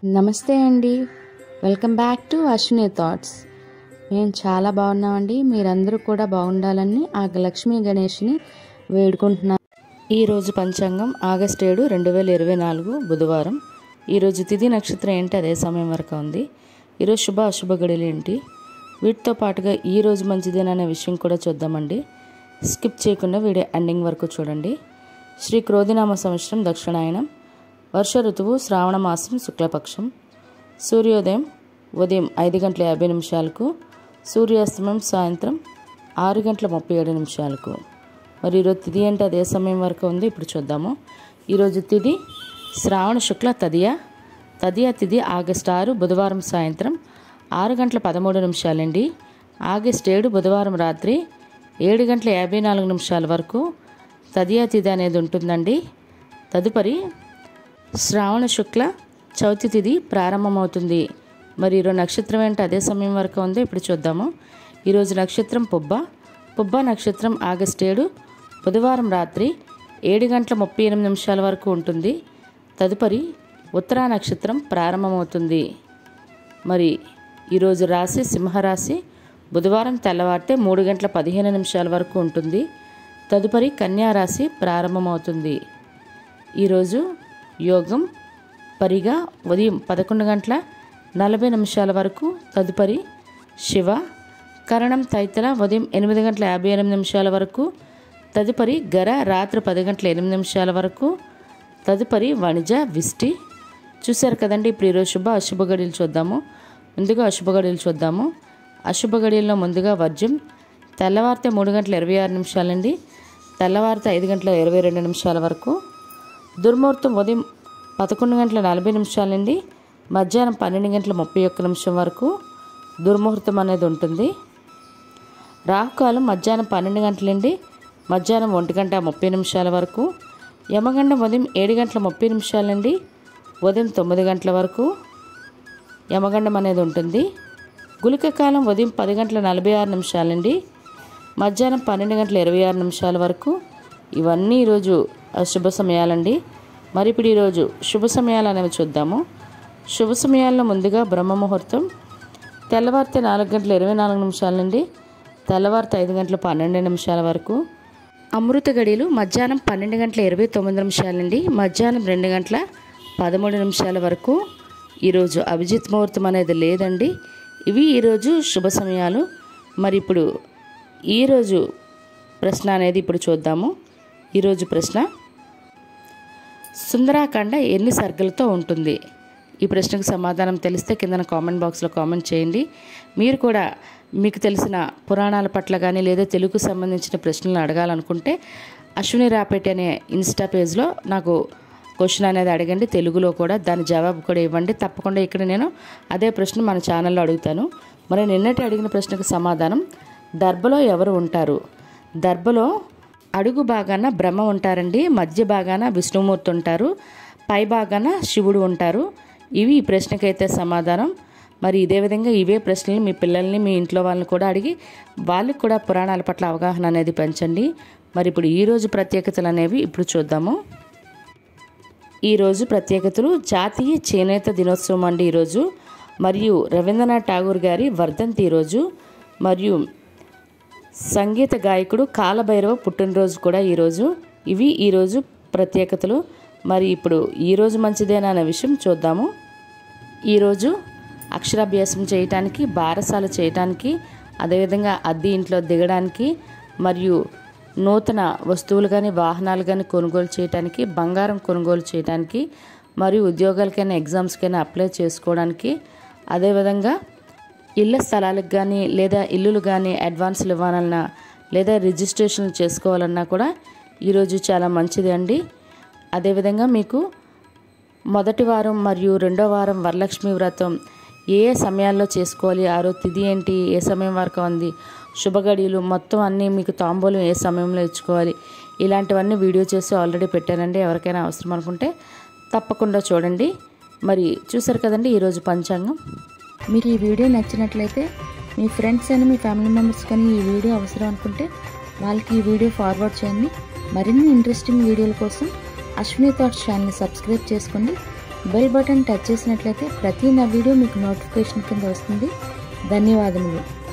నమస్తే అండి welcome back to Ashwini thoughts మేము చాలా బాగున్నామండి మీరందరూ కూడా బాగుండాలని ఆ లక్ష్మీ గణేష్ని వేడుకుంటున్నాం ఈరోజు పంచాంగం ఆగస్ట్ ఏడు రెండు వేల ఇరవై నాలుగు బుధవారం ఈరోజు తిథి నక్షత్రం ఏంటి అదే సమయం వరకు ఉంది ఈరోజు శుభ అశుభ గడియలు ఏంటి వీటితో పాటుగా ఈ రోజు మంచిదేననే విషయం కూడా చూద్దామండి స్కిప్ చేయకుండా వీడియో ఎండింగ్ వరకు చూడండి శ్రీ క్రోధినామ సంవత్సరం దక్షిణాయనం వర్ష ఋతువు శ్రావణ మాసం శుక్లపక్షం సూర్యోదయం ఉదయం ఐదు గంటల యాభై నిమిషాలకు సూర్యాస్తమయం సాయంత్రం ఆరు గంటల ముప్పై ఏడు నిమిషాలకు మరి ఈరోజు తిథి అంటే అదే సమయం వరకు ఉంది ఇప్పుడు చూద్దాము ఈరోజు తిథి శ్రావణ శుక్ల తదియ తదియ తిథి ఆగస్ట్ ఆరు బుధవారం సాయంత్రం ఆరు గంటల పదమూడు నిమిషాలండి ఆగస్ట్ ఏడు బుధవారం రాత్రి ఏడు గంటల యాభై నాలుగు నిమిషాల వరకు తదియా తిథి అనేది ఉంటుందండి తదుపరి శ్రావణ శుక్ల చవితి తిథి ప్రారంభమవుతుంది మరి ఈరోజు నక్షత్రం ఏంటి అదే సమయం వరకు ఉంది ఇప్పుడు చూద్దాము ఈరోజు నక్షత్రం పుబ్బ పుబ్బ నక్షత్రం ఆగస్ట్ ఏడు బుధవారం రాత్రి ఏడు గంటల ముప్పై ఎనిమిది నిమిషాల వరకు ఉంటుంది తదుపరి ఉత్తరా నక్షత్రం ప్రారంభమవుతుంది మరి ఈరోజు రాశి సింహరాశి బుధవారం తెల్లవారితే మూడు గంటల పదిహేను నిమిషాల వరకు ఉంటుంది తదుపరి కన్యా రాశి ప్రారంభమవుతుంది ఈరోజు యోగం పరిగా ఉదయం పదకొండు గంటల నలభై నిమిషాల వరకు తదుపరి శివ కరణం తైతల ఉదయం ఎనిమిది గంటల యాభై ఎనిమిది నిమిషాల వరకు తదుపరి గర రాత్రి పది గంటల ఎనిమిది నిమిషాల వరకు తదుపరి వణిజ విష్టి చూశారు కదండి ఇప్పుడు ఈరోజు శుభ అశుభ గడియలు చూద్దాము ముందుగా అశుభ గడియలు చూద్దాము అశుభ గడియల్లో ముందుగా వర్జం తెల్లవారితే మూడు గంటల ఇరవై ఆరు నిమిషాలండి తెల్లవారితే ఐదు గంటల ఇరవై రెండు నిమిషాల వరకు దుర్ముహూర్తం ఉదయం పదకొండు గంటల నలభై నిమిషాలండి మధ్యాహ్నం పన్నెండు గంటల ముప్పై ఒక్క నిమిషం వరకు దుర్ముహూర్తం అనేది ఉంటుంది రాహుకాలం మధ్యాహ్నం పన్నెండు గంటలండి మధ్యాహ్నం ఒంటి గంట ముప్పై నిమిషాల వరకు యమగండం ఉదయం ఏడు గంటల ముప్పై నిమిషాలండి ఉదయం తొమ్మిది గంటల వరకు యమగండం అనేది ఉంటుంది గుళిక కాలం ఉదయం పది గంటల నలభై ఆరు నిమిషాలండి మధ్యాహ్నం పన్నెండు గంటల ఇరవై ఆరు నిమిషాల వరకు ఇవన్నీ ఈరోజు శుభ సమయాలండి మరి ఇప్పుడు ఈరోజు శుభ సమయాలు అనేవి చూద్దాము శుభ సమయాల్లో ముందుగా బ్రహ్మ ముహూర్తం తెల్లవారితే నాలుగు గంటల ఇరవై నాలుగు నిమిషాల నుండి తెల్లవారితే ఐదు గంటల పన్నెండు నిమిషాల వరకు అమృత గడియలు మధ్యాహ్నం పన్నెండు గంటల ఇరవై తొమ్మిది నిమిషాల నుండి మధ్యాహ్నం రెండు గంటల పదమూడు నిమిషాల వరకు ఈరోజు అభిజిత్ ముహూర్తం అనేది లేదండి ఇవి ఈరోజు శుభ సమయాలు మరి ఇప్పుడు ఈరోజు ప్రశ్న అనేది ఇప్పుడు చూద్దాము ఈరోజు ప్రశ్న సుందరాకాండ ఎన్ని సర్గలతో ఉంటుంది ఈ ప్రశ్నకు సమాధానం తెలిస్తే కింద కామెంట్ బాక్స్లో కామెంట్ చేయండి మీరు కూడా మీకు తెలిసిన పురాణాల పట్ల కానీ లేదా తెలుగుకు సంబంధించిన ప్రశ్నలు అడగాలనుకుంటే అశ్విని రాపేటి అనే ఇన్స్టా పేజ్లో నాకు క్వశ్చన్ అనేది అడగండి తెలుగులో కూడా దాని జవాబు కూడా ఇవ్వండి తప్పకుండా ఇక్కడ నేను అదే ప్రశ్న మన ఛానల్లో అడుగుతాను మరి నిన్నటి అడిగిన ప్రశ్నకు సమాధానం దర్భలో ఎవరు ఉంటారు దర్భలో అడుగు భాగాన బ్రహ్మ ఉంటారండి మధ్య భాగాన విష్ణుమూర్తి ఉంటారు పై భాగాన శివుడు ఉంటారు ఇవి ఈ ప్రశ్నకైతే సమాధానం మరి ఇదే విధంగా ఇవే ప్రశ్నలు మీ పిల్లల్ని మీ ఇంట్లో వాళ్ళని కూడా అడిగి వాళ్ళకి కూడా పురాణాల పట్ల అవగాహన అనేది పెంచండి మరి ఇప్పుడు ఈరోజు ప్రత్యేకతలు అనేవి ఇప్పుడు చూద్దాము ఈరోజు ప్రత్యేకతలు జాతీయ చేనేత దినోత్సవం అండి ఈరోజు మరియు రవీంద్రనాథ్ ఠాగూర్ గారి వర్ధంతి ఈరోజు మరియు సంగీత గాయకుడు కాలభైరవ పుట్టినరోజు కూడా ఈరోజు ఇవి ఈరోజు ప్రత్యేకతలు మరి ఇప్పుడు ఈరోజు మంచిదేనా అనే విషయం చూద్దాము ఈరోజు అక్షరాభ్యాసం చేయటానికి బారసాల చేయటానికి అదేవిధంగా అద్దె ఇంట్లో దిగడానికి మరియు నూతన వస్తువులు కానీ వాహనాలు కానీ కొనుగోలు చేయడానికి బంగారం కొనుగోలు చేయడానికి మరియు ఉద్యోగాలకైనా ఎగ్జామ్స్కైనా అప్లై చేసుకోవడానికి అదేవిధంగా ఇళ్ళ స్థలాలకు కానీ లేదా ఇల్లులు కానీ అడ్వాన్స్లు ఇవ్వాలన్నా లేదా రిజిస్ట్రేషన్ చేసుకోవాలన్నా కూడా ఈరోజు చాలా మంచిది అండి అదేవిధంగా మీకు మొదటి వారం మరియు రెండో వారం వరలక్ష్మి వ్రతం ఏ ఏ సమయాల్లో చేసుకోవాలి ఆ రోజు తిథి ఏంటి ఏ సమయం వరకు ఉంది శుభగడియలు మొత్తం అన్నీ మీకు తాంబూలం ఏ సమయంలో ఇచ్చుకోవాలి ఇలాంటివన్నీ వీడియో చేసి ఆల్రెడీ పెట్టానండి ఎవరికైనా అవసరం అనుకుంటే తప్పకుండా చూడండి మరి చూసారు కదండి ఈరోజు పంచాంగం మీకు ఈ వీడియో నచ్చినట్లయితే మీ ఫ్రెండ్స్ అని మీ ఫ్యామిలీ మెంబర్స్ కానీ ఈ వీడియో అవసరం అనుకుంటే వాళ్ళకి ఈ వీడియో ఫార్వర్డ్ చేయండి మరిన్ని ఇంట్రెస్టింగ్ వీడియోల కోసం అశ్విని థాట్స్ ఛానల్ని సబ్స్క్రైబ్ చేసుకోండి బెల్ బటన్ టచ్ చేసినట్లయితే ప్రతి నా వీడియో మీకు నోటిఫికేషన్ కింద వస్తుంది ధన్యవాదములు